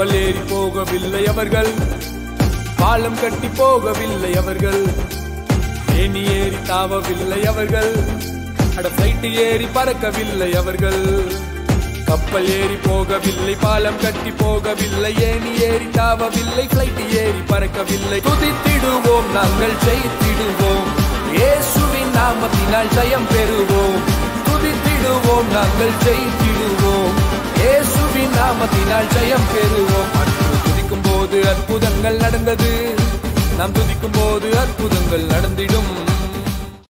கப்பல் ஏறி போகவில்லை அவர்கள் பாலம் கட்டி போகவில்லை அவர்கள் ஏணி ஏறி தாவவில்லை அவர்கள் அட பிளைட் ஏறி பறக்கவில்லை அவர்கள் கப்பல் ஏறி போகவில்லை பாலம் கட்டி போகவில்லை ஏணி ஏறி தாவவில்லை பிளைட் ஏறி பறக்கவில்லை குதித்திடுவோம் நாங்கள் ஜெயித்திடுவோம் இயேசுவின் நாமத்தினால் ஜெயம் பெறுவோம் துதித்திடுவோம் நாங்கள் ஜெயித்திடுவோம் இயேசுவின் நாமத்தினால் ஜெயம் பெறுவோம் அன்று துதிக்கும் போது அற்புதங்கள் நடந்தது நாம் துதிக்கும் போது அற்புதங்கள் நடந்திடும்